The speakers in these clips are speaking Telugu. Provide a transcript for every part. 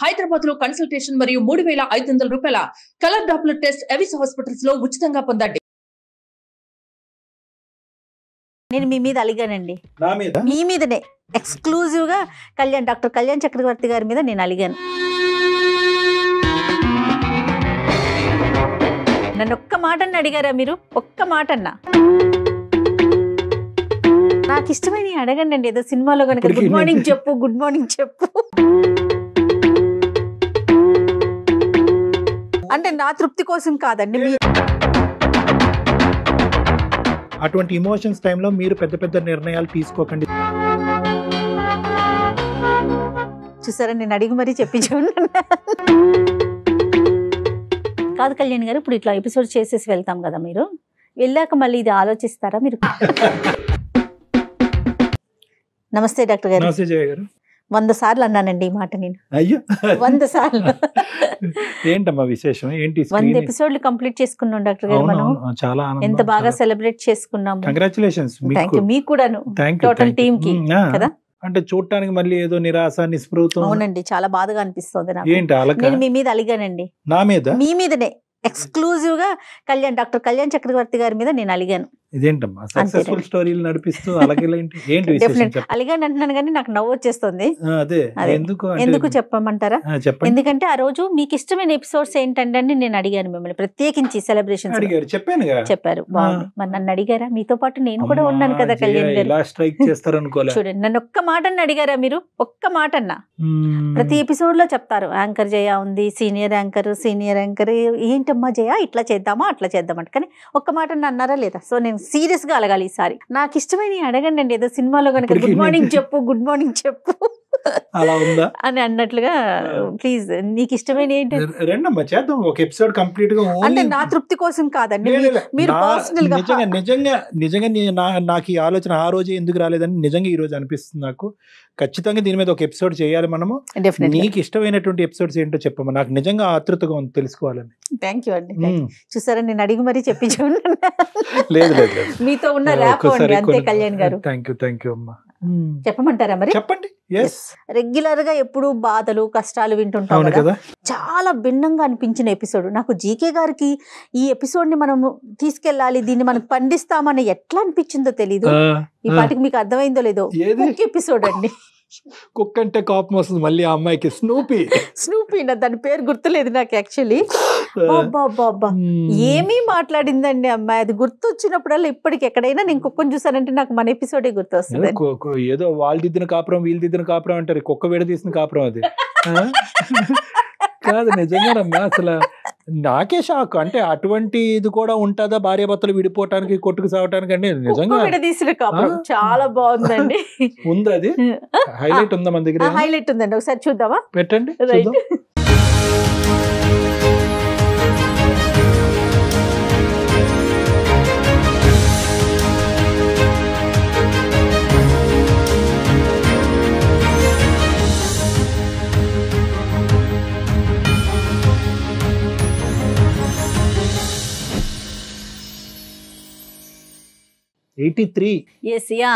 హైదరాబాద్ లో కన్సల్టేషన్ మరియు మూడు వేల ఐదు వందల రూపాయల colour Doppler test Avis hospitals లో ఉచితంగా పొందండి నేను మీ మీద అలిగానండి నా మీద మీ మీదనే ఎక్స్క్లూజివ్ గా కళ్యాణ్ డాక్టర్ కళ్యాణ్ చక్రవర్తి గారి మీద నేను అలిగాను నన్ను ఒక్క మాట అన్న అడిగారా మీరు ఒక్క మాట అన్న నాకు ఇష్టమైన అడగండి అండి ఏదో సినిమాలో కనుక ఇప్పటికీ గుడ్ మార్నింగ్ నేను- చెప్పు గుడ్ మార్నింగ్ చెప్పు అంటే నా తృప్తి కోసం కాదండి మీ అటువంటి ఇమోషన్స్ టైంలో మీరు పెద్ద పెద్ద నిర్ణయాలు తీసుకోకండి చూసారా నేను అడిగి మరీ చెప్పించాను కాదు కళ్యాణ్ గారు ఇప్పుడు ఇట్లా ఎపిసోడ్ చేసేసి వెళ్తాం కదా మీరు వెళ్ళాక మళ్ళీ ఇది ఆలోచిస్తారా మీరు నమస్తే డాక్టర్ గారు నమస్తే జయ గారు వంద సార్లు అన్నానండి ఈ మాట నేను అయ్యో వంద సార్లు ఏంటమ్మా విశేషం ఏంటి వంద ఎపిసోడ్లు కంప్లీట్ చేసుకున్నాం డాక్టర్ గారు మనం చాలా ఎంత బాగా సెలబ్రేట్ చేసుకున్నాము కంగ్రాచులేషన్స్ థ్యాంక్ యూ మీకు కూడాను థ్యాంక్ total team కి, కదా? అంటే చూడటానికి మళ్ళీ ఏదో నిరాశ నిస్పృహతో అవునండి చాలా బాధగా అనిపిస్తుంది నాకు ఏంటి అలక నేను మీ మీద అలిగానండి నా మీద మీ మీదనే ఎక్స్క్లూజివ్ గా కళ్యాణ్ డాక్టర్ కళ్యాణ్ చక్రవర్తి గారి మీద నేను అలిగాను ఇదేంటమ్మా సక్సెస్ఫుల్ స్టోరీలు నడిపిస్తూ అలాగేంటి ఏంటి విశేషం డెఫినెట్ చెప్ప అలిగాను అంటున్నాను కానీ నాకు నవ్వు వచ్చేస్తుంది ఆ, అదే అదే. ఎందుకు అంటే- ఎందుకు చెప్పమంటారా ఆ, చెప్పండి ఎందుకంటే ఆ రోజు మీకు ఇష్టమైన ఎపిసోడ్స్ ఏంటంటే అని నేను అడిగాను మిమ్మల్ని ప్రత్యేకించి సెలబ్రేషన్స్ అడిగారు చెప్పానుగా చెప్పారు బాగుంది మరి నన్ను అడిగారా మీతో పాటు నేను కూడా ఉన్నాను కదా అమ్మా, కళ్యాణ్ జయ, గారు ఇలా స్ట్రైక్ చేస్తారు అనుకోలే చూడండి నన్ను ఒక్క మాట అన్న అడిగారా మీరు ఒక్క మాట అన్న మ్మ్. ప్రతి ఎపిసోడ్ లో చెప్తారు యాంకర్ జయ ఉంది సీనియర్ యాంకర్ సీనియర్ యాంకర్ ఏంటమ్మా జయ ఇట్లా చేద్దామా అట్లా చేద్దామంట కానీ ఒక్క మాట అన్న అన్నారా లేదా సో నేను సీరియస్ గా అడగాలి ఈసారి నాకు ఇష్టమైన అడగండి అండి ఏదో సినిమాలో కనుక ఇప్పటికీ గుడ్ మార్నింగ్ నేను- చెప్పు గుడ్ మార్నింగ్ చెప్పు అలా ఉందా అని అన్నట్లుగా ప్లీజ్ నీకు ఇష్టమైన ఏంటి రెండమ్మా చేద్దాం ఒక ఎపిసోడ్ కంప్లీట్ గా అంటే only- నా తృప్తి కోసం కాదండి లే, లే, మీ- లే. మీరు నా- పర్సనల్ గా నిజంగా నిజంగా నిజంగా నీ- నా- నాకు ఈ ఆలోచన ఆ రోజే ఎందుకు రాలేదని నిజంగా ఈ రోజు అనిపిస్తుంది నాకు ఖచ్చితంగా దీని మీద ఒక ఎపిసోడ్ చేయాలి మనము డెఫినెట్లీ నీకు ఇష్టమైనటువంటి ఎపిసోడ్స్ ఏంటో చెప్పమ్మా నాకు నిజంగా ఆతృతగా ఉంది తెలుసుకోవాలని థ్యాంక్ యూ అండి మ్మ్. చూసారా నేను అడిగి మరీ చెప్పించాను లేదు లేదు లేదు మీతో ఉన్న ర్యాప్ అండి అంతే కళ్యాణ్ గారు థ్యాంక్ యూ థ్యాంక్ యూ అమ్మా చెప్పమంటారా మరి చెప్పండి ఎస్ రెగ్యులర్ గా ఎప్పుడు బాధలు కష్టాలు వింటుంటాం అవును కదా కదా చాలా భిన్నంగా అనిపించిన ఎపిసోడ్ నాకు జీకే గారికి ఈ ఎపిసోడ్ ని మనం తీసుకెళ్ళాలి దీన్ని మనం పండిస్తామని ఎట్లా అనిపించిందో తెలీదు ఆ, ఈ ఆ. పాటికి మీకు అర్థమైందో లేదో ఏది కుక్ ఎపిసోడ్ అండి కుక్క అంటే కోపం వస్తుంది మళ్ళీ ఆ అమ్మాయికి స్నూపీ స్నూపీ నా దాని పేరు గుర్తులేదు నాకు యాక్చువల్లీ అబ్బా ఏమీ మాట్లాడిందండి అమ్మాయి అది గుర్తొచ్చినప్పుడల్లా ఇప్పటికి ఎక్కడైనా నేను కుక్కను చూసానంటే నాకు మన ఎపిసోడే గుర్తొస్తుంది ఏదో కో- కో- ఏదో వాళ్ళు దిద్దిన కాపురం వీళ్ళు దిద్దిన కాపురం అంటారు కుక్క విడ తీసిన కాపురం అది ఆ? కాదు నిజంగానమ్మా అసలు నాకే షాక్ అంటే అటువంటి ఇది కూడా ఉంటుందా భార్య భర్తలు విడిపోవటానికి కొట్టుకు సావటానికి అంటే నిజంగా కుక్క విడదీసిన కాపురం ఆ? చాలా బాగుందండి ఉంది అది హైలైట్ ఉందా మన దగ్గర హైలైట్ ఉందండి ఒకసారి చూద్దామా పెట్టండి రైట్ చూద్దాం. Eighty three yes yeah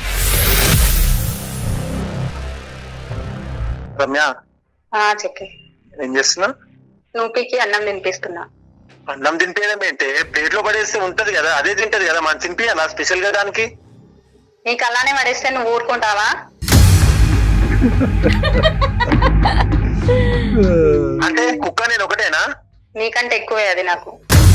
Ramya ఆ చెప్పి ఏం చేస్తున్నా నూపికి అన్నం తినిపిస్తున్నా అన్నం తినిపించడం ఏంటే ప్లేట్లో పడేస్తే ఉంటది కదా అదే తింటది కదా మనం తినిపించాలా స్పెషల్ గా దానికి నీకు అలానే పడేస్తే నువ్వు ఊరుకుంటావా అంటే కుక్క నేను ఒకటేనా నీకంటే ఎక్కువే అది నాకు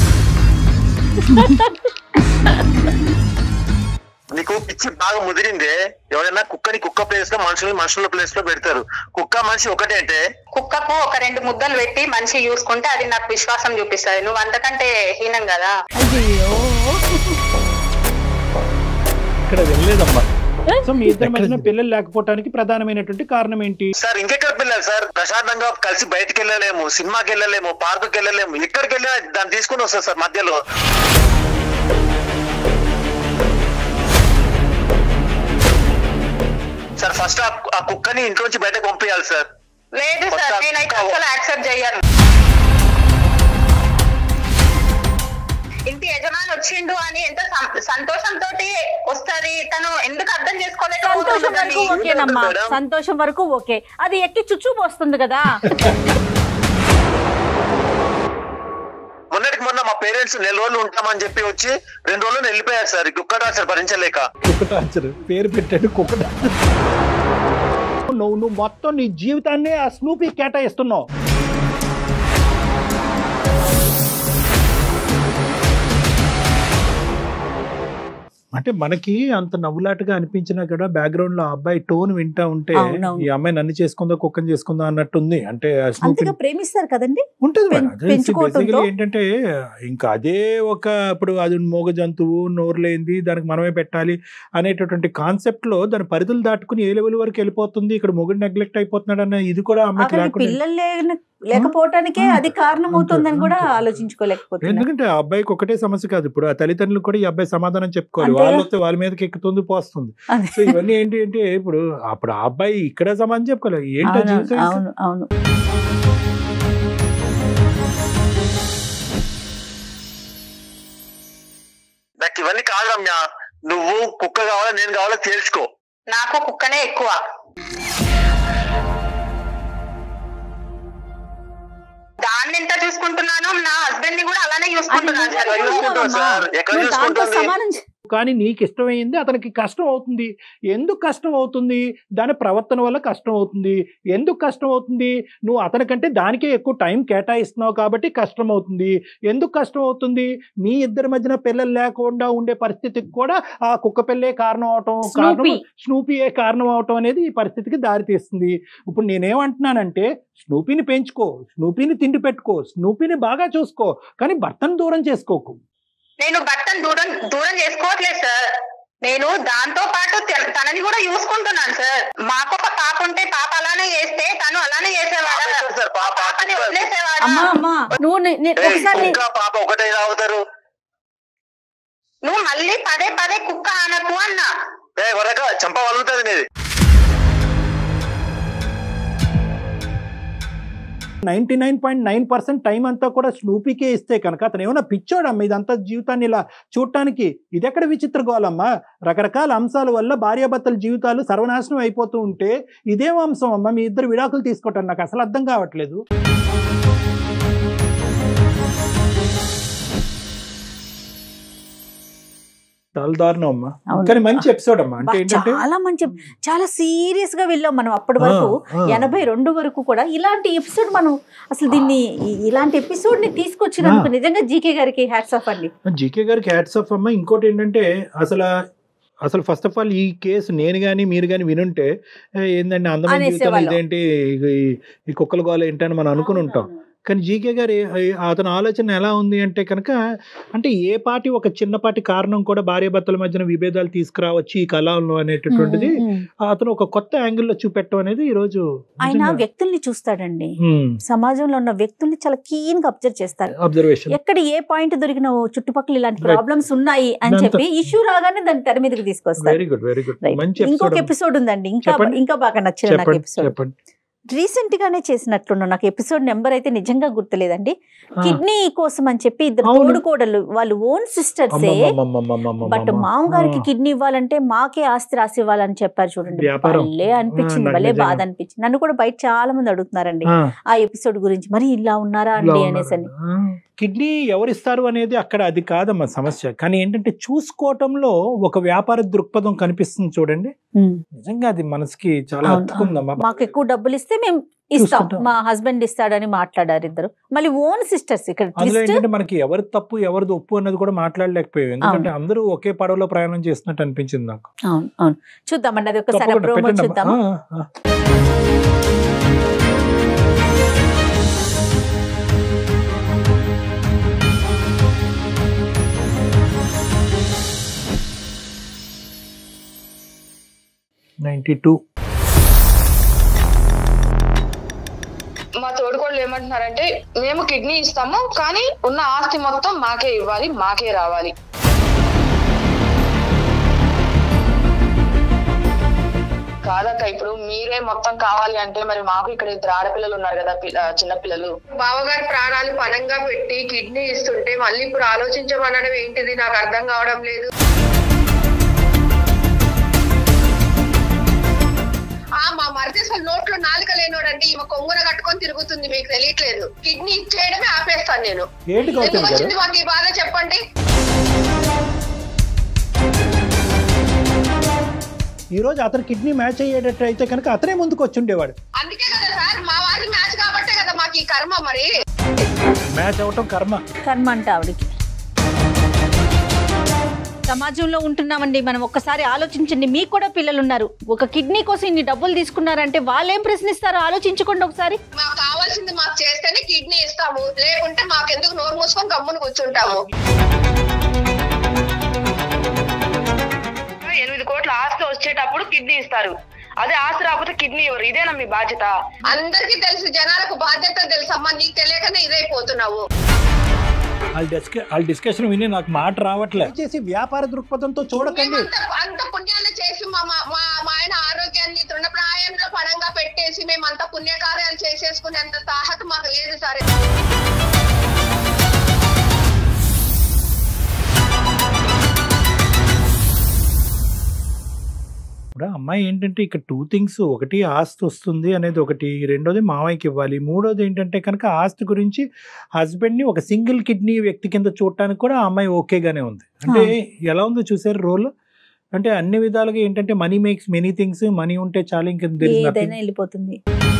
నీకు పిచ్చి బాగా ముదిరిందే ఎవరైనా కుక్కని కుక్క ప్లేస్ లో మనుషుల్ని మనుషుల ప్లేస్ లో పెడతారు కుక్క మనిషి ఒకటే అంటే కుక్కకు ఒక రెండు ముద్దలు పెట్టి మనిషి చూసుకుంటే అది నాకు విశ్వాసం చూపిస్తుంది నువ్వు అంతకంటే హీనం కదా అయ్యో ఇక్కడ వెళ్ళలేదమ్మా సో మీ ఇద్దరి మధ్యన ఎక్కడ? పిల్లలు లేకపోవడానికి ప్రధానమైనటువంటి కారణం ఏంటి సార్ ఇంకెక్కడికి వెళ్ళాలి సార్ ప్రశాంతంగా కలిసి బయటికి వెళ్ళలేము సినిమాకి వెళ్ళలేము పార్కుకి వెళ్ళలేము ఎక్కడికి వెళ్ళినా దాన్ని తీసుకుని వస్తారు సార్ మధ్యలో సార్ ఫస్ట్ ఆ కుక్కని ఇంట్లోంచి బయటకు పంపించాలి సార్ లేదు సార్ నేనైతే అసలు యాక్సెప్ట్ చేయను ఇంత ఇంటి యజమాని వచ్చిండు అని ఎంత సం- సంతోషంతో వస్తది తను ఎందుకు అర్థం సంతోషం చేసుకోలేకపోతుందని వరకు ఓకేనమ్మా మేడం. సంతోషం వరకు ఓకే అది ఎక్కి చుచ్చు పోస్తుంది కదా మొన్నటికి మొన్న మా పేరెంట్స్ నెల రోజులు ఉంటామని చెప్పి వచ్చి రెండు రోజులు వెళ్ళిపోయారు సార్ కుక్క టార్చర్ భరించలేక కుక్క టార్చర్ పేరు పెట్టాడు కుక్క టార్చర్ నువ్వు నువ్వు మొత్తం నీ జీవితాన్ని ఆ స్నూపీ కేటాయిస్తున్నావు అంటే మనకి అంత నవ్వులాటగా అనిపించినా కూడా బ్యాక్గ్రౌండ్ లో ఆ అబ్బాయి టోన్ వింటా ఉంటే అవునవును. ఈ అమ్మాయి నన్ను చేసుకుందో కుక్కని చేసుకుందో అన్నట్టుంది అంటే ఆ Snoopy- అంతగా ప్రేమిస్తారు కదండి ఉంటుంది పెం- మేడం. అదే పెంచుకోవటంతో? basically ఏంటంటే ఇంకా అదే ఒక ఇప్పుడు అది మూగ జంతువు నోరు లేనిది దానికి మనమే పెట్టాలి అనేటటువంటి కాన్సెప్ట్ లో దాని పరిధులు దాటుకుని ఏ లెవెల్ వరకు వెళ్ళిపోతుంది ఇక్కడ మొగుడు నెగ్లెక్ట్ అయిపోతున్నాడు అన్న ఇది కూడా అమ్మాయికి అక్కడికి లేకుండా పిల్లలు లేన- లేకపోవటానికే ఆ, అది కారణం అవుతుందని కూడా అంతే. ఆలోచించుకోలేకపోతున్నారు ఎందుకంటే ఆ అబ్బాయికి ఒకటే సమస్య కాదు ఇప్పుడు ఆ తల్లిదండ్రులు కూడా ఈ అబ్బాయి సమాధానం చెప్పుకోవాలి అంతేగా. వాళ్ళు వస్తే వాళ్ళ మీదకి ఎక్కుతుంది పోస్తుంది అదే. సో ఇవన్నీ ఏంటి అంటే ఇప్పుడు అప్పుడు ఆ అబ్బాయి ఇక్కడ సమాధానం చెప్పుకోవాలి ఏంటో అవును జీవితం అవును అవును నాకు ఇవన్నీ కాదు రమ్య నువ్వు కుక్క కావాలా నేను కావాలా తెలుసుకో నాకు కుక్కనే ఎక్కువ దాన్ని ఎంత చూసుకుంటున్నానో నా హస్బెండ్ ని కూడా అలానే అది చూసుకుంటున్నాను నిజమే సార్ చూసుకుంటావు సార్. ఎక్కడ నువ్వు దాంతో చూసుకుంటుంది? సమానం చే- కానీ నీకు ఇష్టమైంది అతనికి కష్టం అవుతుంది ఎందుకు కష్టం అవుతుంది దాని ప్రవర్తన వల్ల కష్టం అవుతుంది ఎందుకు కష్టం అవుతుంది నువ్వు అతనికంటే దానికే ఎక్కువ టైం కేటాయిస్తున్నావు కాబట్టి కష్టం అవుతుంది ఎందుకు కష్టం అవుతుంది మీ ఇద్దరి మధ్యన పిల్లలు లేకుండా ఉండే పరిస్థితికి కూడా ఆ కుక్క పిల్లే కారణం అవటం కారణం స్నూపీ. స్నూపీయే కారణం అవటం అనేది ఈ పరిస్థితికి దారితీస్తుంది ఇప్పుడు నేనేమంటున్నానంటే స్నూపీని పెంచుకో స్నూపీని తిండి పెట్టుకో స్నూపీని బాగా చూసుకో కానీ భర్తను దూరం చేసుకోకు నేను భర్తను దూరం దూరం చేసుకోవట్లేదు సార్ నేను దాంతో పాటు తె- తనని కూడా చూసుకుంటున్నాను సార్ మాకు ఒక పాప ఉంటే పాప అలానే చేస్తే తను అలానే చేసేవాడా ఆపేశారు సార్, పాప పాపని ఆపేశారు. వదిలేసేవాడా అమ్మా అమ్మా నువ్వు ని- ని- ఏయ్, ఒకసారి ని- కుక్క పాప ఒకటే తాగుతారు నువ్వు మళ్ళీ పదే పదే కుక్క అనకు అన్నా ఏ వరక చంప వలుగుతుంది నీది ninety nine point nine percent time అంతా కూడా స్నూపీకే ఇస్తే కనుక అతను ఏమైనా పిచ్చోడమ్మా ఇదంతా జీవితాన్ని ఇలా చూడటానికి ఇది ఎక్కడ విచిత్ర గోలమ్మా రకరకాల అంశాల వల్ల భార్యాభర్తల జీవితాలు సర్వనాశనం అయిపోతూ ఉంటే ఇదేం అంశం అమ్మా మీ ఇద్దరు విడాకులు తీసుకోవటం నాకు అసలు అర్థం కావట్లేదు చాలా దారుణం అమ్మా అవును. కానీ మంచి ఎపిసోడ్ అమ్మా అంటే బా, ఏంటంటే చాలా మంచి చాలా సీరియస్ గా వెళ్ళాం మనం అప్పటి వరకు ఆ, ఆ. ఎనభై రెండు వరకు కూడా ఇలాంటి ఎపిసోడ్ మనం అసలు దీన్ని ఈ- ఇలాంటి ఎపిసోడ్ ని తీసుకొచ్చినందుకు నిజంగా జీకే గారికి హ్యాట్స్ ఆఫ్ అండి జీకే గారికి హ్యాట్స్ ఆఫ్ అమ్మా ఇంకోటి ఏంటంటే అసలు అసలు ఫస్ట్ ఆఫ్ ఆల్ ఈ కేసు నేను కానీ మీరు కానీ వినుంటే ఏ, ఏందండి అందమైన జీవితం అనేసేవాళ్ళం. ఇదేంటి ఈ- ఈ కుక్కల గోల ఏంటని మనం అనుకుని ఉంటాం కానీ జీకే గారు ఏ- అతని ఆలోచన ఎలా ఉంది అంటే కనుక అంటే ఏ పాటి ఒక చిన్నపాటి కారణం కూడా భార్యాభర్తల మధ్యన విభేదాలు తీసుకురావచ్చు ఈ కళలో అనేటటువంటిది ఉమ్, ఉమ్. అతను ఒక కొత్త యాంగిల్లో చూపెట్టడం అనేది ఈ రోజు ఆయన వ్యక్తుల్ని చూస్తాడండి నిజంగా సమాజంలో ఉన్న వ్యక్తుల్ని చాలా కీన్ గా అబ్జర్వ్ చేస్తారు అబ్జర్వేషన్ ఎక్కడ ఏ పాయింట్ దొరికిన చుట్టుపక్కల ఇలాంటి Right. ప్రాబ్లమ్స్ ఉన్నాయి అని ఇదంతా- చెప్పి ఇష్యూ రాగానే దాన్ని తెర మీదకి తీసుకొస్తారు very good very good Right. మంచి ఇంకొక ఎపిసోడ్ ఎపిసోడ్ ఉందండి ఇంకా చెప్పండి. ఇంకా బాగా నచ్చిన నాకు చెప్పండి ఎపిసోడ్ చెప్పండి రీసెంట్ గానే చేసినట్లున్న నాకు ఎపిసోడ్ నెంబర్ అయితే నిజంగా గుర్తులేదండి ఆ. కిడ్నీ కోసం అని చెప్పి ఇద్దరు అవును. తోడుకోడలు వాళ్ళు ఓన్ సిస్టర్సే అమ్మమ్మమ్మమ్మమ్మమ్మమ్మ. బట్ మామగారికి ఆ. కిడ్నీ ఇవ్వాలంటే మాకే ఆస్తి రాసి ఇవ్వాలని చెప్పారు చూడండి వ్యాపారం. భలే అనిపించింది ఆ, నాకు భలే నిజంగా. బాధ అనిపించింది నన్ను కూడా బయట చాలా మంది అడుగుతున్నారండి ఆ, ఆ ఎపిసోడ్ గురించి మరి ఇలా ఉన్నారా ఇలా అండి ఉన్నారు. అనేసి అని ఆ. కిడ్నీ ఎవరిస్తారు అనేది అక్కడ అది కాదమ్మా సమస్య కానీ ఏంటంటే చూసుకోవటంలో ఒక వ్యాపార దృక్పథం కనిపిస్తుంది చూడండి ఉమ్. నిజంగా అది మనసుకి చాలా అవును, హత్తుకుందమ్మా మాకు ఎక్కువ డబ్బులు ఇస్తే మేము ఇస్తాం చూసుకుంటాం. మా హస్బెండ్ ఇస్తాడని మాట్లాడారు ఇద్దరు మళ్ళీ ఓన్ సిస్టర్స్ ఇక్కడ అందులో twist ఏంటంటే మనకి ఎవరి తప్పు ఎవరిది ఒప్పు అన్నది కూడా మాట్లాడలేకపోయాం ఎందుకంటే అందరూ ఒకే పడవలో ప్రయాణం చేస్తున్నట్టు అనిపించింది నాకు అవును అవును చూద్దామండి అది ఒకసారి తప్పకుండా ప్రోమో పెట్టండి చూద్దామా అమ్మా. ఆ, ఆ. నైన్టీ టూ మా తోడుకోళ్ళు ఏమంటున్నారంటే మేము కిడ్నీ ఇస్తాము కానీ ఉన్న ఆస్తి మొత్తం మాకే ఇవ్వాలి మాకే రావాలి కాదక్క ఇప్పుడు మీరే మొత్తం కావాలి అంటే మరి మాకు ఇక్కడ ఇద్దరు ఆడపిల్లలు ఉన్నారు కదా పి- ఆ, చిన్న పిల్లలు బావగారి ప్రాణాలు పనంగా పెట్టి కిడ్నీ ఇస్తుంటే మళ్ళీ ఇప్పుడు ఆలోచించమనడం ఏంటిది నాకు అర్థం కావడం లేదు ఆ మా మరిది అసలు నోట్లో నాలుక లేనోడండి ఈమె కొంగున కట్టుకొని తిరుగుతుంది మీకు తెలియట్లేదు కిడ్నీ ఇచ్చేయడమే ఆపేస్తాను నేను ఏంటి ఎందుకు గౌతమ్ గారు వచ్చింది మాకు ఈ బాధ చెప్పండి ఈ రోజు అతను కిడ్నీ మ్యాచ్ అయ్యేటట్టు అయితే కనుక అతనే ముందుకు వచ్చి ఉండేవాడు అందుకే కదా సార్ మా వారి మ్యాచ్ కాబట్టే కదా మాకు ఈ కర్మ మరి మ్యాచ్ అవటం కర్మ కర్మ అంట ఆవిడికి సమాజంలో ఉంటున్నామండి మనం ఒక్కసారి ఆలోచించండి మీకు కూడా పిల్లలు ఉన్నారు ఒక కిడ్నీ కోసం ఇన్ని డబ్బులు తీసుకున్నారంటే వాళ్ళు ఏం ప్రశ్నిస్తారో ఆలోచించుకోండి ఒకసారి మాకు కావాల్సింది మాకు చేస్తేనే కిడ్నీ ఇస్తాము లేకుంటే మాకెందుకు నోరు మూసుకొని గమ్మున కూర్చుంటాము ఎనిమిది కోట్ల ఆస్తి వచ్చేటప్పుడు కిడ్నీ ఇస్తారు అదే ఆస్తి రాకపోతే కిడ్నీ ఇవ్వరు ఇదేనా మీ బాధ్యత అందరికీ తెలుసు జనాలకు బాధ్యత తెలుసు అమ్మా నీకు తెలియకనే ఇదైపోతున్నావు వాళ్ళ డిస్క వాళ్ళ డిస్కషన్ విని నాకు మాట రావట్లే దయచేసి వ్యాపార దృక్పథంతో చూడకండి మేమంత అంత పుణ్యాలు చేసి మా మా మా మా ఆయన ఆరోగ్యాన్ని తృణప్రాయంలో పణంగా పెట్టేసి మేమంతా పుణ్యకార్యాలు చేసేసుకునేంత తాహత మాకు లేదు సరే ఇప్పుడు అమ్మాయి ఏంటంటే ఇక్కడ టూ థింగ్స్ ఒకటి ఆస్తి వస్తుంది అనేది ఒకటి రెండోది మామయ్యకి ఇవ్వాలి మూడోది ఏంటంటే కనుక ఆస్తి గురించి హస్బెండ్ని ఒక సింగిల్ కిడ్నీ వ్యక్తి కింద చూడటానికి కూడా ఆ అమ్మాయి ఓకేగానే ఉంది అంటే ఎలా ఉందో చూసారు రోల్ అంటే అన్ని విధాలుగా ఏంటంటే money makes many things money ఉంటే చాలా ఇంకా there is ఏదైనా nothing. వెళ్ళిపోతుంది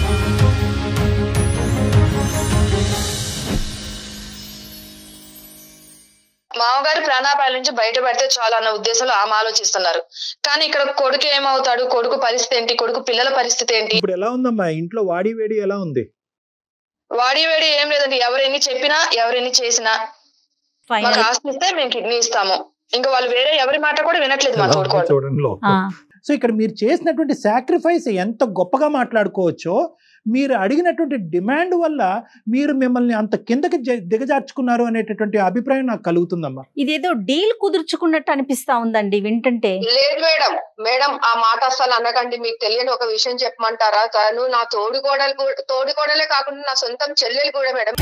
మామగారి ప్రాణాపాయాల నుంచి బయటపడితే చాలు అన్న ఉద్దేశంలో ఆమె ఆలోచిస్తున్నారు కానీ ఇక్కడ కొడుకు ఏమవుతాడు కొడుకు పరిస్థితి ఏంటి కొడుకు పిల్లల పరిస్థితి ఏంటి ఇప్పుడు ఎలా ఉందమ్మా ఇంట్లో వాడి వేడి ఎలా ఉంది వాడి వేడి ఏం లేదండి ఎవరెన్ని చెప్పినా ఎవరెన్ని చేసినా మాకు ఫైనల్ ఆస్తి ఇస్తే మేము కిడ్నీ ఇస్తాము ఇంకా వాళ్ళు వేరే ఎవరి మాట కూడా వినట్లేదు మా ఎలా ఉందో తోడుకోవాలి చూడండి లోపల. సో ఇక్కడ మీరు చేసినటువంటి సాక్రిఫైస్ ఎంత గొప్పగా మాట్లాడుకోవచ్చో మీరు అడిగినటువంటి డిమాండ్ వల్ల మీరు మిమ్మల్ని అంత కిందకి జ- దిగజార్చుకున్నారు అనేటటువంటి అభిప్రాయం నాకు కలుగుతుందమ్మా ఇదేదో డీల్ కుదుర్చుకున్నట్టు అనిపిస్తా ఉందండి వింటుంటే లేదు మేడం మేడం ఆ మాట అస్సలు అనకండి మీకు తెలియని ఒక విషయం చెప్పమంటారా తను నా తోడి కోడలు కూడా- తోడి కోడలే కాకుండా నా సొంతం చెల్లెలు కూడా మేడం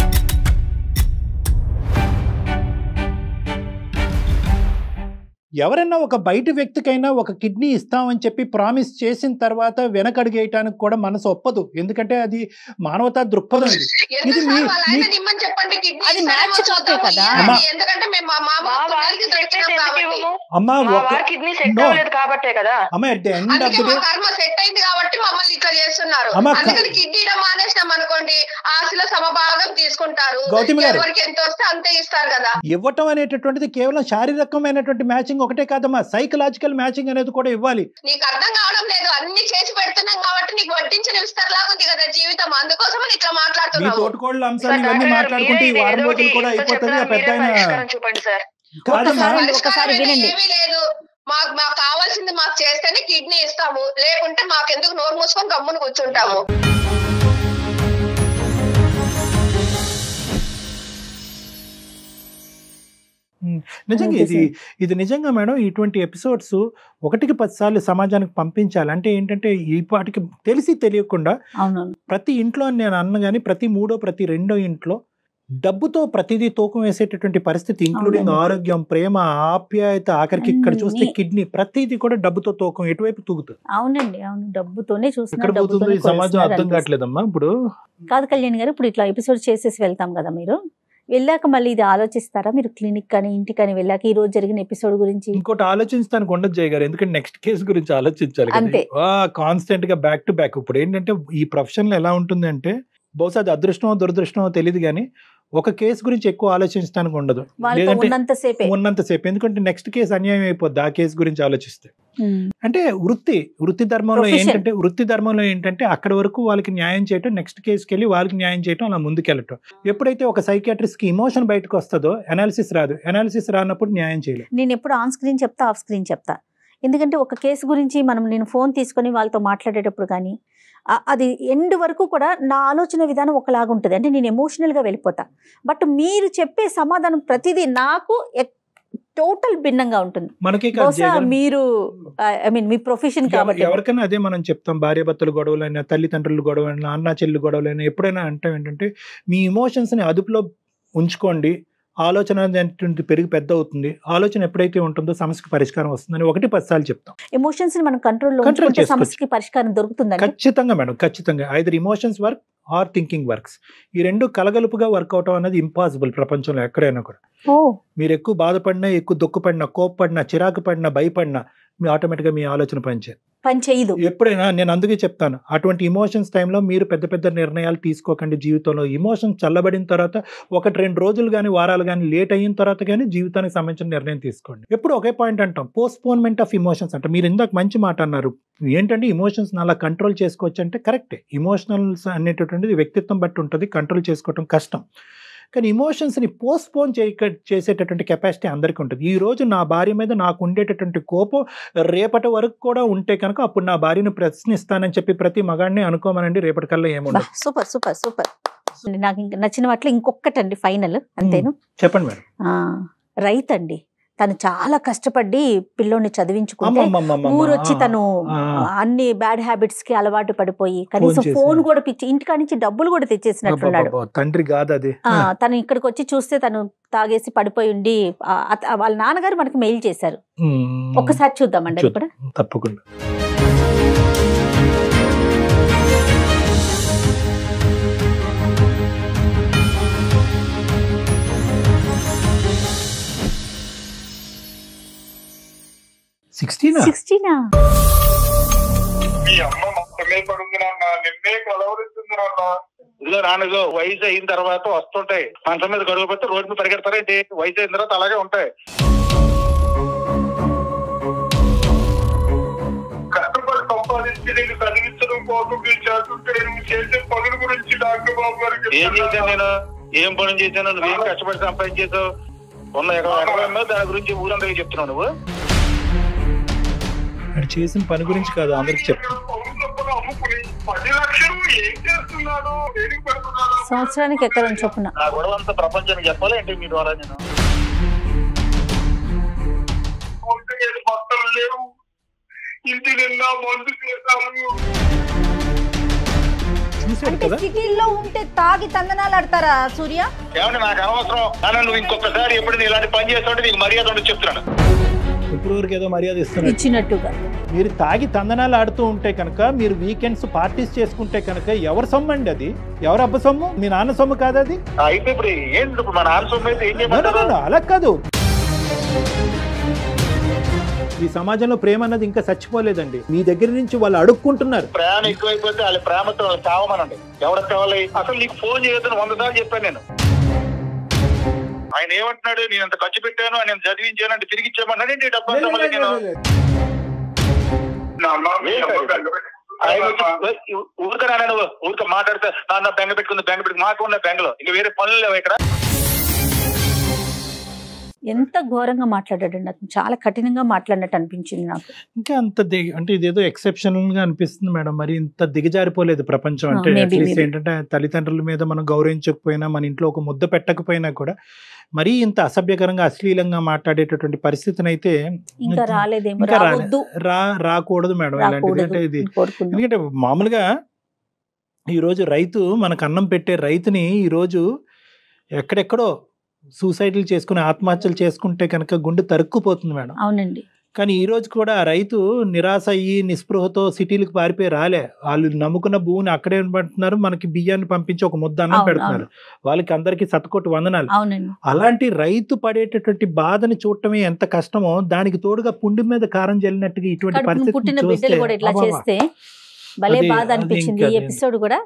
ఎవరైనా ఒక బయట వ్యక్తికైనా ఒక కిడ్నీ ఇస్తామని చెప్పి ప్రామిస్ చేసిన తర్వాత వెనకడిగేయటానికి కూడా మనసు ఒప్పదు ఎందుకంటే అది మానవతా దృక్పథం ఇది ఎందుకు ఇది సార్ మీ- వాళ్ళ ఆయన మీ- నిమ్మని చెప్పండి కిడ్నీ అది ఇస్తారేమో మ్యాచ్ చూద్దాము, కాపే కదా. ఇయ్యండి. అమ్మా. ఎందుకంటే మేము మా మామ మా పుణ్యానికి వారికి దొరికినాం ఎందుకు కాబట్టి ఇవ్వము? అమ్మా మా ఒక వారి కిడ్నీ సెట్ No. అవ్వలేదు కాబట్టే కదా అమ్మ అట్ ద ఎండ్ ఆఫ్ అందుకే ద మా డే కర్మ సెట్ అయింది కాబట్టి మమ్మల్ని ఇట్లా చేస్తున్నారు అమ్మా, క- అందుకని కిడ్నీ మానేసినాం అనుకోండి ఆశలో సమభాగం తీసుకుంటారు గౌతమి గారు. ఎవరికి ఎంత వస్తే అంతే ఇస్తారు కదా ఇవ్వటం అనేటటువంటిది కేవలం శారీరకమైనటువంటి మ్యాచింగ్ ఒకటే కాదమ్మా సైకలాజికల్ మ్యాచింగ్ అనేది కూడా ఇవ్వాలి నీకు అర్థం కావడం లేదు అన్ని చేసి పెడుతున్నాం కాబట్టి నీకు వడ్డించిన విస్తరలాగా ఉంది కదా జీవితం అందుకోసమని ఇట్లా మీ మాట్లాడుతున్నాము తోటకోళ్ళ సార్, అంశాలు ఇవన్నీ డాక్టర్ గారు, మాట్లాడుకుంటే ఈ మీరే వారం ఏదో రోజులు ఒకటి కూడా ఇంత అయిపోతుంది ఆ చెప్పినా పెద్ద మీరే ఆయన పరిష్కారం చూపండి సార్ కాదమ్మా ఒక్కసారి ఒక్కసారి పరిష్కారం వినండి. ఏమీ లేదు మాకు మాకు కావాల్సింది మాకు చేస్తేనే కిడ్నీ ఇస్తాము లేకుంటే మాకెందుకు నోరు మూసుకొని గమ్మున కూర్చుంటాము నిజంగా అదే ఇది ఇది నిజంగా మేడం ఇటువంటి ఎపిసోడ్స్ ఒకటికి పది సార్లు సమాజానికి పంపించాలి అంటే ఏంటంటే ఈ పాటికి తెలిసి తెలియకుండా అవునవును ప్రతి ఇంట్లో నేను అన్న కానీ ప్రతి మూడో ప్రతి రెండో ఇంట్లో డబ్బుతో ప్రతిదీ తూకం వేసేటటువంటి పరిస్థితి ఇంక్లూడింగ్ అవునండి. ఆరోగ్యం ప్రేమ ఆప్యాయత ఆఖరికి ఇక్కడ చూస్తే అన్నీ. కిడ్నీ ప్రతిదీ కూడా డబ్బుతో తూకం ఎటువైపు తూగుతుంది అవునండి అవును డబ్బుతోనే ఎక్కడ చూస్తున్నారు పోతుందో డబ్బుతోనే ఈ సమాజం కొలుస్తున్నారు అర్థం అనిపిస్తుంది. కావట్లేదమ్మా ఇప్పుడు కాదు కళ్యాణ్ గారు ఇప్పుడు ఇట్లా ఎపిసోడ్ చేసేసి వెళ్తాం కదా మీరు వెళ్ళాక మళ్ళీ ఇది ఆలోచిస్తారా మీరు క్లినిక్ కానీ ఇంటికి కానీ వెళ్ళాక ఈ రోజు జరిగిన ఎపిసోడ్ గురించి ఇంకోటి ఆలోచించడానికి ఉండదు జయ గారు ఎందుకంటే నెక్స్ట్ కేసు గురించి ఆలోచించాలి అంతే. కాన్స్టెంట్ గా బ్యాక్ టు బ్యాక్ ఇప్పుడు ఏంటంటే ఈ ప్రొఫెషన్ లో ఎలా ఉంటుంది అంటే బహుశా అది అదృష్టమో దురదృష్టమో తెలియదు కానీ ఒక కేసు గురించి ఎక్కువ ఆలోచించడానికి ఉండదు వాళ్ళతో లేదంటే ఉన్నంతసేపే ఉన్నంతసేపు ఎందుకంటే నెక్స్ట్ కేసు అన్యాయం అయిపోద్ది ఆ కేసు గురించి ఆలోచిస్తే ఉమ్. అంటే వృత్తి వృత్తి ధర్మంలో Profession. ఏంటంటే వృత్తి ధర్మంలో ఏంటంటే అక్కడ వరకు వాళ్ళకి న్యాయం చేయటం నెక్స్ట్ కేసుకి వెళ్ళి వాళ్ళకి న్యాయం చేయటం అలా ముందుకెళ్ళటం ఎప్పుడైతే ఒక సైకాట్రిస్ట్ కి ఇమోషన్ బయటకు వస్తుందో అనాలిసిస్ రాదు అనాలిసిస్ రానప్పుడు న్యాయం చేయలేదు నేను ఎప్పుడు ఆన్ స్క్రీన్ చెప్తా ఆఫ్ స్క్రీన్ చెప్తా ఎందుకంటే ఒక కేసు గురించి మనం నేను ఫోన్ తీసుకొని వాళ్ళతో మాట్లాడేటప్పుడు కానీ ఆ- అది ఎండ్ వరకు కూడా నా ఆలోచన విధానం ఒకలాగా ఉంటుంది అంటే నేను ఎమోషనల్గా వెళ్ళిపోతా బట్ మీరు చెప్పే సమాధానం ప్రతిదీ నాకు టోటల్ భిన్నంగా ఉంటుంది మనకి కాదు బహుశా జయగారు. మీరు ఐ మీన్ మీ ప్రొఫెషన్ ఎవ- కాబట్టి ఎవరికైనా అదే మనం చెప్తాం భార్యాభర్తలు గొడవలైనా తల్లిదండ్రులు గొడవలైనా అన్న చెల్లి గొడవలైనా ఎప్పుడైనా అంటే ఏంటంటే మీ emotions ని అదుపులో ఉంచుకోండి ఆలోచన అనేటువంటిది పెరిగి పెద్ద అవుతుంది ఆలోచన ఎప్పుడైతే ఉంటుందో సమస్యకి పరిష్కారం వస్తుందని ఒకటి పది సార్లు చెప్తాం ఎమోషన్స్ ని మనం కంట్రోల్లో Control ఉంచుకుంటే చేసుకోవచ్చు. సమస్యకి పరిష్కారం దొరుకుతుందండి ఖచ్చితంగా మేడం ఖచ్చితంగా either emotions work or thinking works ఈ రెండు కలగలుపుగా వర్క్ అవటం అనేది ఇంపాసిబుల్ ప్రపంచంలో ఎక్కడైనా కూడా ఓ మీరు ఎక్కువ బాధపడినా ఎక్కువ దుఃఖపడినా కోప్పడినా చిరాకు పడినా భయపడినా మీ ఆటోమేటిక్గా మీ ఆలోచన పనిచేయదు పని చేయదు ఎప్పుడైనా నేను అందుకే చెప్తాను అటువంటి ఇమోషన్స్ టైంలో మీరు పెద్ద పెద్ద నిర్ణయాలు తీసుకోకండి జీవితంలో ఇమోషన్స్ చల్లబడిన తర్వాత ఒకటి రెండు రోజులు కానీ వారాలు కానీ లేట్ అయిన తర్వాత కానీ జీవితానికి సంబంధించిన నిర్ణయం తీసుకోండి ఎప్పుడు ఒకే పాయింట్ అంటాం పోస్ట్పోన్మెంట్ ఆఫ్ ఇమోషన్స్ అంటే మీరు ఇందాక మంచి మాట అన్నారు ఏంటంటే ఇమోషన్స్ అలా కంట్రోల్ చేసుకోవచ్చు అంటే కరెక్టే ఇమోషనల్స్ అనేటటువంటిది వ్యక్తిత్వం బట్టి ఉంటుంది కంట్రోల్ చేసుకోవటం కష్టం కానీ ఇమోషన్స్ని పోస్ట్పోన్ చేయక చేసేటటువంటి కెపాసిటీ అందరికీ ఉంటుంది ఈ రోజు నా భార్య మీద నాకు ఉండేటటువంటి కోపం రేపటి వరకు కూడా ఉంటే కనుక అప్పుడు నా భార్యను ప్రశ్నిస్తానని చెప్పి ప్రతి మగాడిని అనుకోమనండి రేపటికల్లా ఏముండదు సూపర్ సూపర్ సూపర్ నాకు ఇంకా నచ్చిన వాటిలో ఇంకొకటండి ఫైనల్ అంతేను చెప్పండి మేడం ఆ, రైతండి తను చాలా కష్టపడి పిల్లోని చదివించుకుంటే అమ్మమ్మమ్మమ్మ. ఊరొచ్చి తను ఆ. అన్ని బ్యాడ్ హ్యాబిట్స్ కి అలవాటు పడిపోయి కనీసం చేసి. ఫోన్ కూడా పిచ్చి ఇంటికా నుంచి డబ్బులు కూడా తెచ్చేసినట్టున్నాడు అబ్బబ్బబ్బ, తండ్రి కాదు అది ఆ, తను ఇక్కడికి వచ్చి చూస్తే తను తాగేసి పడిపోయి ఉండి ఆ, అత- వాళ్ళ నాన్నగారు మనకి మెయిల్ చేశారు మ్మ్. ఒక్కసారి చూద్దామండి అది కూడా చూద్దాం. తప్పకుండా సిక్స్టీనా సిక్స్టీనా మీ అమ్మ మొత్తం మీద పడుంది నాన్న నిన్నే కలవరిస్తుంది నాన్న ఇదిగో నాన్నగో వయసు అయిన తర్వాత వస్తుంటాయి మంచం మీద గడువు పెడితే రోడ్డు మీద పరిగెడతారేంటి వయసు అయిన తర్వాత అలాగే ఉంటాయి కష్టపడి సంపాదించి నీకు చదివించడం కోసం మీరు చేస్తుంటే నువ్వు చేసే పనుల గురించి డాక్టర్ బాబు గారికి ఏం చేశాను నేను ఏం పనులు చేశాను నువ్వేం కష్టపడి సంపాదించేసావు ఉన్న ఎకరం ఎకరం దాని గురించి ఊరందరికీ చెప్తున్నావు నువ్వు అది చేసిన పని గురించి కాదు అందరికి చెప్తాను పది లక్షలు ఏం చేస్తున్నాడు దేనికి పెడుతున్నాడు సంవత్సరానికి ఎక్కడ చొప్పున నా గొడవ అంతా ప్రపంచానికి చెప్పాలి ఏంటి మీ ద్వారా నేను ఒంటి మీద బట్టలు లేవు ఇంటి నిండా మందు చేశాను చూసాడు అంటే కదా సిటీల్లో ఉంటే తాగి తందనాలు ఆడతారా సూర్య ఏమంటే నాకు అనవసరం నాన్న నువ్వు ఇంకొకసారి ఎప్పుడు ఇలాంటి పని చేస్తుంటే నీకు మర్యాద ఉండదు చెప్తున్నాను ఇప్పుడు వరకు ఏదో మర్యాద ఇస్తున్నాడు ఇచ్చినట్టుగా మీరు తాగి తందనాలు ఆడుతూ ఉంటే కనుక మీరు వీకెండ్స్ పార్టీస్ చేసుకుంటే కనుక ఎవరి సొమ్ము అండి అది ఎవరు అబ్బ సొమ్ము మీ నాన్న సొమ్ము కాదు అది ఆ, అయితే ఇప్పుడు ఏంటి ఇప్పుడు మన ఆన్సర్ అయితే ఏం No, no, no, చేయమంటారు no, అలా కాదు ఈ సమాజంలో ప్రేమ అన్నది ఇంకా చచ్చిపోలేదండి మీ దగ్గర నుంచి వాళ్ళు అడుక్కుంటున్నారు ప్రేమ ఎక్కువైపోతే వాళ్ళ ప్రేమతో వాళ్ళు చావమనండి ఎవరికి కావాలి అసలు నీకు ఫోన్ చేయొద్దని వంద సార్లు చెప్పాను నేను ఆయన ఏమంటున్నాడు నేను అంత ఖర్చు పెట్టాను నేను చదివించాను అంటే తిరిగి ఇచ్చామన్నాడు ఏంటి డబ్బు అంతా మళ్ళీ నేను ఆయన వచ్చి, ఊరికే రానా నువ్వు ఊరికే మాట్లాడితే నాన్న బెంగ పెట్టుకుంది బెంగ పెట్టుకుంది మాకు ఉన్న బెంగలో ఇంకా వేరే పనులు లేవు ఇక్కడ ఎంత ఘోరంగా మాట్లాడాడండి అతను చాలా కఠినంగా మాట్లాడినట్టు అనిపించింది నాకు ఇంకా అంత దిగ అంటే ఇదేదో ఎక్సెప్షనల్ గా అనిపిస్తుంది మేడం మరి ఇంత దిగజారిపోలేదు ప్రపంచం అంటే Ah, maybe, అట్లీస్ట్ maybe. ఏంటంటే తల్లిదండ్రుల మీద మనం గౌరవించకపోయినా మన ఇంట్లో ఒక ముద్ద పెట్టకపోయినా కూడా మరీ ఇంత అసభ్యకరంగా అశ్లీలంగా మాట్లాడేటటువంటి పరిస్థితిని అయితే ఇంకా రాలేదేమో ఇంకా రాలే- రావద్దు రా రాకూడదు మేడం ఇలాంటిది రాకూడదు అంటే ఇది కోరుకుందాం ఎందుకంటే మామూలుగా ఈరోజు రైతు మనకు అన్నం పెట్టే రైతుని ఈరోజు ఎక్కడెక్కడో సూసైడ్లు చేసుకుని ఆత్మహత్యలు చేసుకుంటే కనుక గుండె తరుక్కుపోతుంది మేడం అవునండి కానీ ఈ రోజు కూడా ఆ రైతు నిరాశ అయ్యి నిస్పృహతో సిటీలకు పారిపోయి రాలే వాళ్ళు నమ్ముకున్న భూమిని అక్కడే పడుతున్నారు మనకి బియ్యాన్ని పంపించి ఒక ముద్ద అన్నం అవును, పెడుతున్నారు వాళ్ళకి అందరికి సతకోటి వందనాలు అవునండి అలాంటి రైతు పడేటటువంటి బాధని చూడటమే ఎంత కష్టమో దానికి తోడుగా పుండి మీద కారం జల్లినట్టుగా ఇటువంటి కడుపున పుట్టిన పరిస్థితి బిడ్డలు కూడా ఇట్లా చేస్తే భలే అది- బాధ అది అనిపించింది ఈ ఇంకా ఎపిసోడ్ కూడా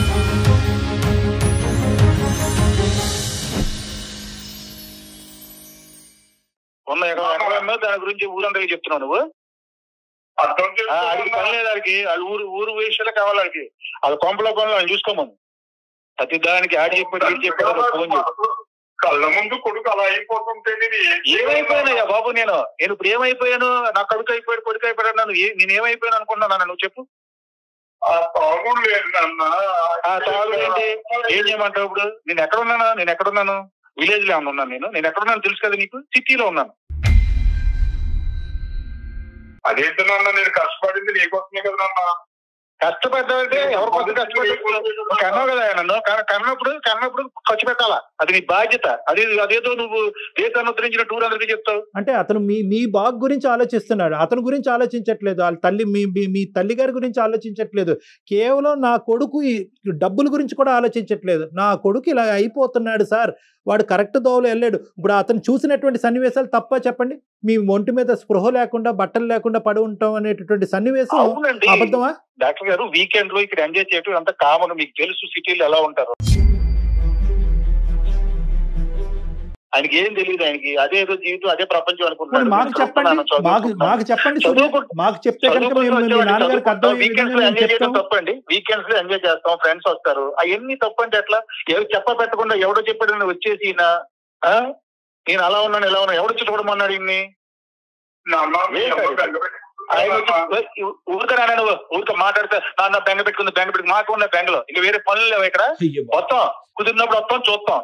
ఉన్న ఎకరం ఎకరం దాని గురించి ఊరందరికీ చెప్తున్నావు నువ్వు అర్థం ఆ, అది పని లేదు వాడికి వాళ్ళు ఊరు ఊరు విషయాలే కావాలి వాడికి అది కొంపలో పనులు వాళ్ళు చూసుకోమని ప్రతి దానికి ఆడి చెప్పాడు వీడు చెప్పాడు ఫోన్ చేసి కళ్ళ ముందు కొడుకు అలా అయిపోతుంటే నేను ఏం ఏమైపోయానయ్యా బాబు నేను నేను ఇప్పుడు ఏమైపోయాను నా కొడుకు అయిపోయాడు కొడుకు అయిపోయాడు నన్ను ఏ- నేను ఏమైపోయాను అనుకుంటున్నాను నువ్వు చెప్పు ఆ తాగుడు లేదు నాన్న ఆ తాగుడు ఏంటి ఏం చేయమంటావు ఇప్పుడు నేను ఎక్కడ ఉన్నాను నేను ఎక్కడ ఉన్నాను విలేజ్ లో ఉన్నాను నేను నేను ఎక్కడ ఉన్నాను తెలుసు కదా నీకు సిటీలో ఉన్నాను అదేంటి నాన్న నేను కష్టపడింది నీకోసమే కదా నాన్న కష్టపడ్డావంటే ఎవరి కోసం కష్టపడ్డా కన్నావు కదా నన్ను కన్న- కన్నప్పుడు కన్నప్పుడు ఖర్చు పెట్టాలా అది నీ బాధ్యత అది అదేదో నువ్వు దేశాన్ని ఉద్ధరించిన టూర్ అందరికీ చెప్తావు అంటే అతను మీ మీ బాగ్ గురించి ఆలోచిస్తున్నాడు అతని గురించి ఆలోచించట్లేదు వాళ్ళ తల్లి మీ మీ- మీ తల్లి గారి గురించి ఆలోచించట్లేదు కేవలం నా కొడుకు ఈ డబ్బుల గురించి కూడా ఆలోచించట్లేదు నా కొడుకు ఇలా అయిపోతున్నాడు సార్ వాడు కరెక్ట్ దోవలో వెళ్ళాడు ఇప్పుడు అతను చూసినటువంటి సన్నివేశాలు తప్ప చెప్పండి మీ ఒంటి మీద స్పృహ లేకుండా బట్టలు లేకుండా పడి ఉంటాం అనేటటువంటి సన్నివేశం అవునండి అబద్ధమా డాక్టర్ గారు వీకెండ్ లో ఇక్కడ ఎంజాయ్ చేయడం అంత కామన్ మీకు తెలుసు సిటీలో ఎలా ఉంటారు ఆయనకి ఏం తెలియదు ఆయనకి అదే ఏదో జీవితం అదే ప్రపంచం మరి అనుకుంటున్నాడు మాకు చెప్పండి మాకు మాకు చెప్పండి సూర్య. మాకు చెప్తే కనుక మేము మీ నాన్నగారికి అర్థం వీకెండ్స్ లో ఎంజాయ్ చేయడం తప్పండి వీకెండ్స్ లో ఎంజాయ్ చేస్తాం ఫ్రెండ్స్ వస్తారు అవన్నీ తప్పంటే ఎట్లా ఎవరు చెప్ప పెట్టకుండా ఎవడో చెప్పాడు నువ్వు వచ్చేసి ఈయన, ఆ? నేను అలా ఉన్నాను ఇలా ఉన్నాను ఎవడు చూడమన్నాడు ఇన్ని నాన్న మీ ఏ అమ్మ కాదు. బెంగ ఆయన పెట్టుకుంటున్నావా? వచ్చి ఊరికే రానా నువ్వు ఊరికే మాట్లాడితే నాన్న బెంగ పెట్టుకుంది బెంగ పెట్టుకుంది మాకు ఉన్న బెంగలో ఇంకా వేరే పనులు లేవు ఇక్కడ అయ్యో బాబు. వస్తాం కుదిరినప్పుడు వస్తాం చూస్తాం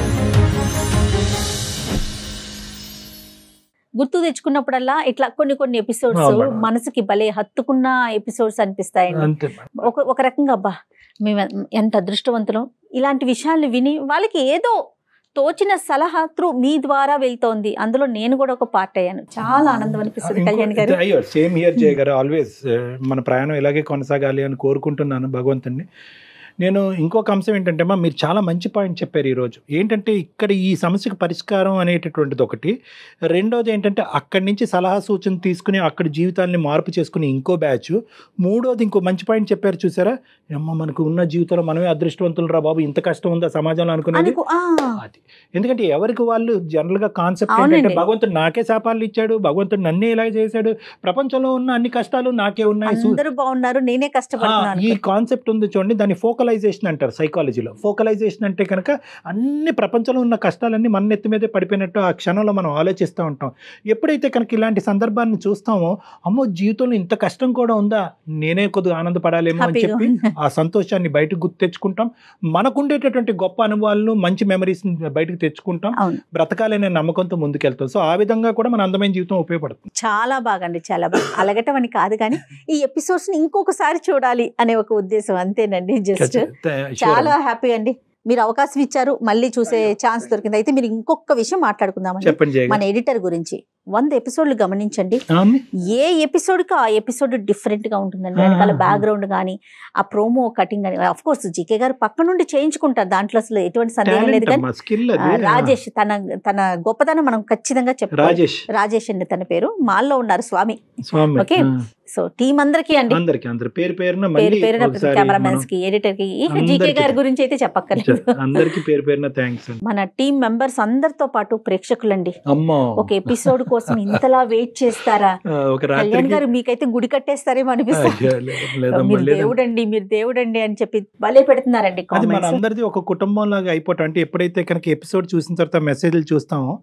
గుర్తు తెచ్చుకున్నప్పుడల్లా ఇట్లా కొన్ని కొన్ని ఎపిసోడ్స్ అవును మేడం. మనసుకి భలే హత్తుకున్న ఎపిసోడ్స్ అనిపిస్తాయండి అంతే మేడం. ఒక ఒక రకంగా అబ్బా మేము ఎన్- ఎంత అదృష్టవంతులం ఇలాంటి విషయాల్ని విని వాళ్ళకి ఏదో తోచిన సలహా త్రూ మీ ద్వారా వెళ్తోంది అందులో నేను కూడా ఒక పార్ట్ అయ్యాను చాలా ఆనందం అనిపిస్తుంది ఇంకో- కళ్యాణ్ గారు అయ్యో సేమ్ హియర్ జయ గారు ఆల్వేస్ మన ప్రయాణం ఇలాగే కొనసాగాలి అని కోరుకుంటున్నాను భగవంతుని నేను ఇంకొక అంశం ఏంటంటే అమ్మా మీరు చాలా మంచి పాయింట్ చెప్పారు ఈరోజు ఏంటంటే ఇక్కడ ఈ సమస్యకు పరిష్కారం అనేటటువంటిది ఒకటి రెండోది ఏంటంటే అక్కడి నుంచి సలహా సూచన తీసుకుని అక్కడ జీవితాన్ని మార్పు చేసుకుని ఇంకో బ్యాచ్ మూడోది ఇంకో మంచి పాయింట్ చెప్పారు చూసారా అమ్మ మనకు ఉన్న జీవితంలో మనమే అదృష్టవంతులు రా బాబు ఇంత కష్టం ఉందా సమాజంలో అనుకునేది అనుకో ఆ, అది ఎందుకంటే ఎవరికి వాళ్ళు జనరల్ గా కాన్సెప్ట్ అవునండి. ఏంటంటే భగవంతుడు నాకే శాపాలు ఇచ్చాడు భగవంతుడు నన్నే ఇలా చేశాడు ప్రపంచంలో ఉన్న అన్ని కష్టాలు నాకే ఉన్నాయి సు- అందరూ బాగున్నారు నేనే ఆ, కష్టపడుతున్నాను ఈ కాన్సెప్ట్ ఉంది చూడండి దాన్ని ఫోకలైజేషన్ అంటారు సైకాలజీలో ఫోకలైజేషన్ అంటే కనుక అన్ని ప్రపంచంలో ఉన్న కష్టాలన్నీ మన నెత్తి మీదే పడిపోయినట్టు ఆ క్షణంలో మనం ఆలోచిస్తూ ఉంటాం ఎప్పుడైతే కనుక ఇలాంటి సందర్భాన్ని చూస్తామో అమ్మో జీవితంలో ఇంత కష్టం కూడా ఉందా నేనే కొద్దిగా ఆనందపడాలేమో అని హ్యాపీగా చెప్పి ఆ సంతోషాన్ని బయటకు గుర్తు తెచ్చుకుంటాం మనకు ఉండేటటువంటి గొప్ప అనుభవాలను మంచి మెమరీస్ బయటకు తెచ్చుకుంటాం అవును బ్రతకాలనే నమ్మకంతో ముందుకెళ్తాం సో ఆ విధంగా కూడా మన అందమైన జీవితం ఉపయోగపడుతుంది చాలా బాగా అండి చాలా బాగా అలగటం అని కాదు కానీ ఈ ఎపిసోడ్స్ ని ఇంకొకసారి చూడాలి అనే ఒక ఉద్దేశం అంతేనండి జస్ట్ చాలా హ్యాపీ అండి మీరు అవకాశం ఇచ్చారు మళ్ళీ చూసే ఛాన్స్ దొరికింది అయితే మీరు ఇంకొక విషయం మాట్లాడుకుందామండి చెప్పండి జయ మన గారు. ఎడిటర్ గురించి వంద ఎపిసోడ్లు గమనించండి ఆ, అమ్మి. ఏ ఎపిసోడ్కి ఆ ఎపిసోడ్ డిఫరెంట్ గా ఉంటుందండి ఆ, వెనకాల ఆ, బ్యాక్గ్రౌండ్ కానీ ఆ ప్రోమో కటింగ్ కానీ అఫ్ కోర్స్ జీకే గారు పక్క నుండి చేయించుకుంటారు దాంట్లో అసలు ఎటువంటి సందేహం లేదు Talent కానీ అమ్మా, skill ఆ, అది. రాజేష్ తన తన గొప్పతనం మనం ఖచ్చితంగా చెప్పాలి రాజేష్ రాజేష్ అండి తన పేరు మాల్లో ఉన్నారు స్వామి స్వామి ఓకే ఆ. సో టీం అందరికీ అండి అందరికి అందరి పేరు పేరున పేరు మళ్ళీ పేరున ఒకసారి కెమెరామెన్స్ మనం కి ఎడిటర్ కి ఇక అందరికీ. జీకే గారి గురించి అయితే చెప్పక్కర్లేదు అందరికి పేరు పేరున థ్యాంక్స్ అండి మన టీం మెంబర్స్ అందరితో పాటు ప్రేక్షకులండి అమ్మో ఒక ఎపిసోడ్ కోసం ఇంతలా వెయిట్ చేస్తారా ఆ, ఒక కళ్యాణ్ రాత్రికి గారు మీకైతే గుడి కట్టేస్తారేమో అనిపిస్తుంది అయ్యో, లేదు, లేదమ్మా, మీరు లేదమ్మా. దేవుడండి మీరు దేవుడండి అని చెప్పి భలే పెడుతున్నారండి అది మన కామెంట్స్ అందరిది ఒక కుటుంబం లాగా అయిపోవటం అంటే ఎప్పుడైతే కనుక ఎపిసోడ్ చూసిన తర్వాత మెసేజ్లు చూస్తామో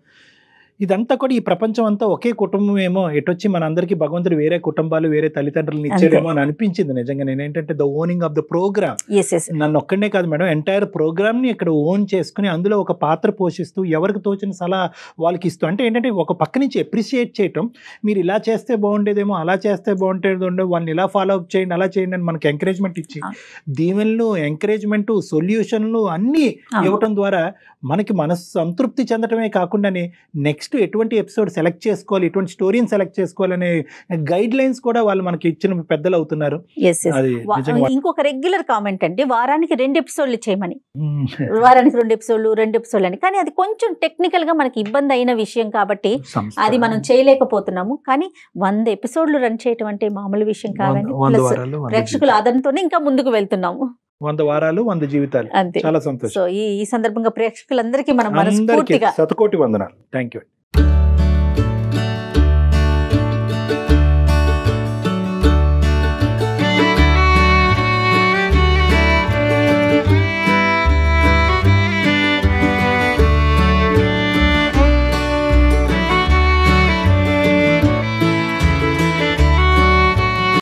ఇదంతా కూడా ఈ ప్రపంచం అంతా ఒకే కుటుంబం ఏమో ఎటొచ్చి మన అందరికి భగవంతుడు వేరే కుటుంబాలు వేరే తల్లిదండ్రులను ఇచ్చారేమో అని అనిపించింది నిజంగా నేను ఏంటంటే the owning of the programme yes yes నన్ను ఒక్కడనే కాదు మేడం ఎంటైర్ ప్రోగ్రామ్ని ఇక్కడ ఓన్ చేసుకుని అందులో ఒక పాత్ర పోషిస్తూ ఎవరికి తోచిన సలహా వాళ్ళకి ఇస్తూ అంటే ఏంటంటే ఒక పక్క నుంచి ఎప్రిషియేట్ చేయటం మీరు ఇలా చేస్తే బాగుండేదేమో అలా చేస్తే బాగుంటేది ఉండే వాళ్ళని ఇలా ఫాలో అప్ చేయండి అలా చేయండి అని మనకి ఎంకరేజ్మెంట్ ఇచ్చి ఆ. దీవెనలు ఎంకరేజ్మెంట్ సొల్యూషన్లు అన్నీ ఆ. ఇవ్వటం ద్వారా మనకి మనసు సంతృప్తి చెందటమే కాకుండానే నెక్స్ట్ ఎటువంటి ఎపిసోడ్ సెలెక్ట్ చేసుకోవాలి ఎటువంటి స్టోరీని సెలెక్ట్ చేసుకోవాలనే గైడ్ లైన్స్ కూడా వాళ్ళు మనకి ఇచ్చిన పెద్దలు అవుతున్నారు ఎస్ ఎస్ అది నిజంగా ఇంకొక రెగ్యులర్ కామెంట్ అండి వారానికి రెండు ఎపిసోడ్లు చేయమని మ్మ్. వారానికి రెండు ఎపిసోడ్లు రెండు ఎపిసోడ్లు అని కానీ అది కొంచెం టెక్నికల్ గా మనకి ఇబ్బంది అయిన విషయం కాబట్టి సంస్థ. అది మనం చేయలేకపోతున్నాము కానీ వంద ఎపిసోడ్లు రన్ చేయటం అంటే మామూలు విషయం కాదండి వంద- వంద ప్లస్ వారాలు, వంద ప్రేక్షకుల జీవితాలు. ఆదరణతోనే ఇంకా ముందుకు వెళ్తున్నాము వంద వారాలు వంద జీవితాలు అంతే చాలా సంతోషం సో ఈ ఈ సందర్భంగా ప్రేక్షకులందరికీ మనం అందరికీ మనస్ఫూర్తిగా శతకోటి వందనాలు థ్యాంక్ యూ